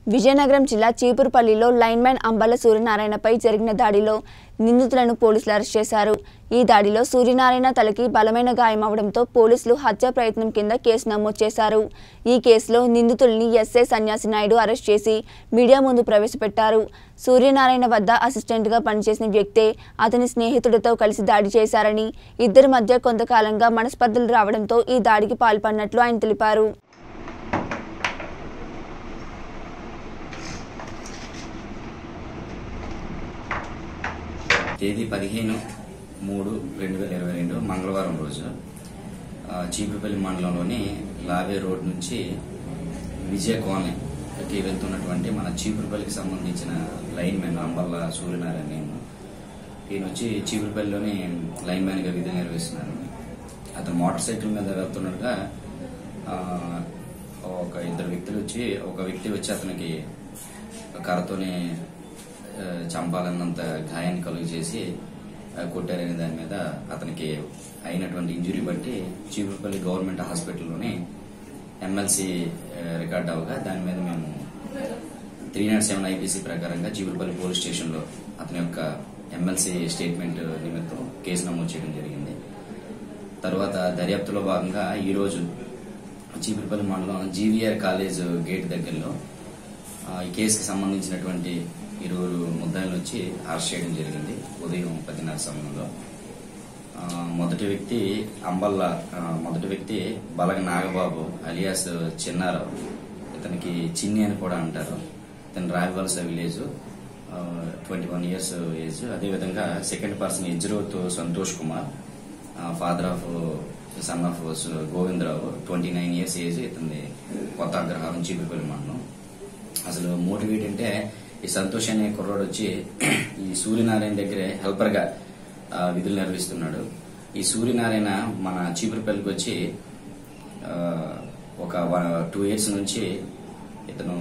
విజయనగరం జిల్లా చీపురుపల్లిలో లైన్మ్యాన్ అంబల సూర్యనారాయణపై జరిగిన దాడిలో నిందితులను పోలీసులు అరెస్ట్ చేశారు ఈ దాడిలో సూర్యనారాయణ తలకి బలమైన గాయమవడంతో పోలీసులు హత్య ప్రయత్నం కింద కేసు నమోదు చేశారు ఈ కేసులో నిందితుల్ని ఎస్ఐ సన్యాసి నాయుడు అరెస్ట్ చేసి మీడియా ముందు ప్రవేశపెట్టారు సూర్యనారాయణ వద్ద అసిస్టెంట్గా పనిచేసిన వ్యక్తే అతని స్నేహితుడితో కలిసి దాడి చేశారని ఇద్దరి మధ్య కొంతకాలంగా మనస్పర్ధలు రావడంతో ఈ దాడికి పాల్పడినట్లు ఆయన తెలిపారు తేదీ పదిహేను మూడు రెండు వేల ఇరవై రెండు మంగళవారం రోజు ఆ, చీపురుపల్లి మండలంలోని లావే రోడ్ నుంచి విజయ కాలనీకి వెళ్తున్నటువంటి మన చీపురుపల్లికి సంబంధించిన లైన్ మ్యాన్ అంబల్ల సూర్యనారాయణ నేను ఈయన వచ్చి చీపురుపల్లిలోని లైన్ మ్యాన్ గా విధులు నిర్వహిస్తున్నారు అతను మోటార్ సైకిల్ మీద వెళ్తుండగా ఆ, ఒక ఇద్దరు వ్యక్తులు వచ్చి ఒక వ్యక్తి వచ్చి అతనికి కర్రతోనే ఆ, చంపాలన్నంత గాయాన్ని కలుగు చేసి ఆ, కొట్టారనే దాని మీద అతనికి అయినటువంటి ఇంజురీ బట్టి చీపురుపల్లి గవర్నమెంట్ హాస్పిటల్లోని ఎమ్మెల్సీ రికార్డ్ అవగా దాని మీద మేము త్రీ నాట్ సెవెన్ ఐపీసీ ప్రకారంగా చీపురుపల్లి పోలీస్ స్టేషన్లో అతని యొక్క ఎమ్మెల్సీ స్టేట్మెంట్ నిమిత్తం కేసు నమోదు చేయడం జరిగింది తర్వాత దర్యాప్తులో భాగంగా ఈ రోజు చీపురుపల్లి మండలం జీవీఆర్ కాలేజ్ గేట్ దగ్గరలో ఆ, ఈ కేసుకి సంబంధించినటువంటి ఇరువురు ముద్దాయిలు వచ్చి అరెస్ట్ చేయడం జరిగింది ఉదయం పదిన్నర సమయంలో ఆ, మొదటి వ్యక్తి అంబల్ల ఆ, మొదటి వ్యక్తి బలగ నాగబాబు అలియాస్ చిన్నారావు ఇతనికి చిన్ని అని కూడా అంటారు ఇతను Rayavalasa village twenty one years age అదేవిధంగా సెకండ్ పర్సన్ ఎజ్రోత్ Santosh Kumar father of son of Govindarao twenty nine years age ఇతని కొత్త అగ్రహారం చీపురుపల్లి మండలం అసలు మోటివేట్ అంటే ఈ సంతోష్ అనే కుర్రాడు వచ్చి ఈ సూర్యనారాయణ దగ్గరే హెల్పర్ గా ఆ, విధులు నిర్వహిస్తున్నాడు ఈ సూర్యనారాయణ మన చీపురుపల్లికి వచ్చి ఆ, ఒక టూ ఇయర్స్ నుంచి ఇతను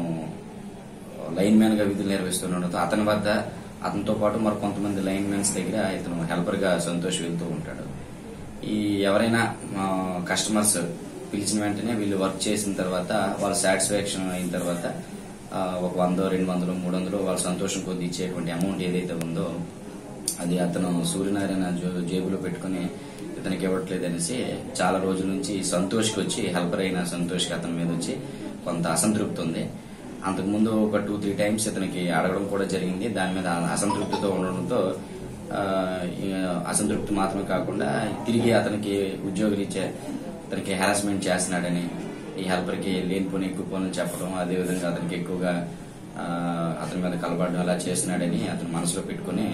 లైన్ మ్యాన్ గా విధులు నిర్వహిస్తుండడంతో అతని వద్ద అతనితో పాటు మరి కొంతమంది లైన్ మ్యాన్స్ దగ్గర ఇతను హెల్పర్ గా సంతోష్ వెళ్తూ ఉంటాడు ఈ ఎవరైనా కస్టమర్స్ పిలిచిన వెంటనే వీళ్ళు వర్క్ చేసిన తర్వాత వాళ్ళ సాటిస్ఫాక్షన్ అయిన తర్వాత ఆ, ఒక వందో రెండు వందలు మూడు వందలు వాళ్ళ సంతోషం కొద్ది ఇచ్చేటువంటి అమౌంట్ ఏదైతే ఉందో అది అతను సూర్యనారాయణ జో- జేబులో పెట్టుకుని ఇతనికి ఇవ్వట్లేదు అనేసి చాలా రోజుల నుంచి సంతోష్కి వచ్చి హెల్పర్ అయిన సంతోష్కి అతని మీద వచ్చి కొంత అసంతృప్తి ఉంది అంతకుముందు ఒక టూ త్రీ టైమ్స్ ఇతనికి అడగడం కూడా జరిగింది దాని మీద అసంతృప్తితో ఉండడంతో ఆ, ఈ అసంతృప్తి మాత్రమే కాకుండా తిరిగి అతనికి ఉద్యోగరీత్యా అతనికి హెరాస్మెంట్ చేస్తున్నాడని ఈ హెల్పర్ కి లేనిపోని ఎక్కువ పనులు చెప్పడం అదేవిధంగా అతనికి ఎక్కువగా ఆ, అతని మీద కలబడడం అలా చేస్తున్నాడని అతను మనసులో పెట్టుకుని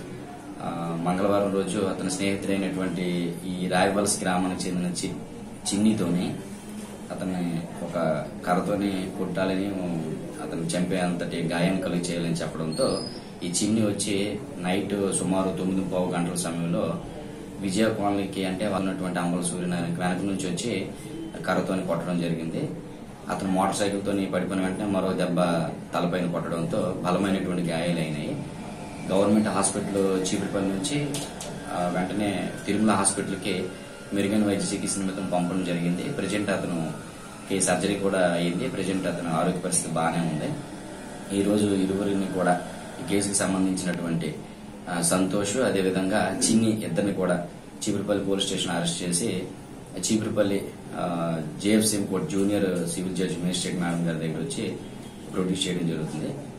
ఆ, మంగళవారం రోజు అతని స్నేహితుడైనటువంటి ఈ రాయవలస గ్రామానికి చెందిన చి చిన్నితోని అతన్ని ఒక కర్రతోని కొట్టాలని అతను చంపే అంతటి గాయం కలిగి చేయాలని చెప్పడంతో ఈ చిన్ని వచ్చి నైట్ సుమారు తొమ్మిది పావు గంటల సమయంలో విజయ కాలనీకి అంటే ఉన్నటువంటి అంబల సూర్యనారాయణకి వెనక నుంచి వచ్చి కర్రతోని కొట్టడం జరిగింది అతను మోటార్ సైకిల్ తోని పడిపోయిన వెంటనే మరో దెబ్బ తలపైన కొట్టడంతో బలమైనటువంటి గాయాలైనాయి గవర్నమెంట్ హాస్పిటల్ చీపురుపల్లి నుంచి ఆ, వెంటనే తిరుమల హాస్పిటల్కి మెరుగైన వైద్య చికిత్స నిమిత్తం పంపడం జరిగింది ప్రజెంట్ అతను ఈ సర్జరీ కూడా అయింది ప్రజెంట్ అతను ఆరోగ్య పరిస్థితి బాగానే ఉంది ఈ రోజు ఇరువురిని కూడా ఈ కేసుకి సంబంధించినటువంటి ఆ, సంతోష్ అదేవిధంగా చిన్ని ఇద్దరిని కూడా చీపురుపల్లి పోలీస్ స్టేషన్ అరెస్ట్ చేసి Chipurupalli JFCM court junior civil judge magistrate madam గారి దగ్గర వచ్చి ప్రొడ్యూస్ చేయడం జరుగుతుంది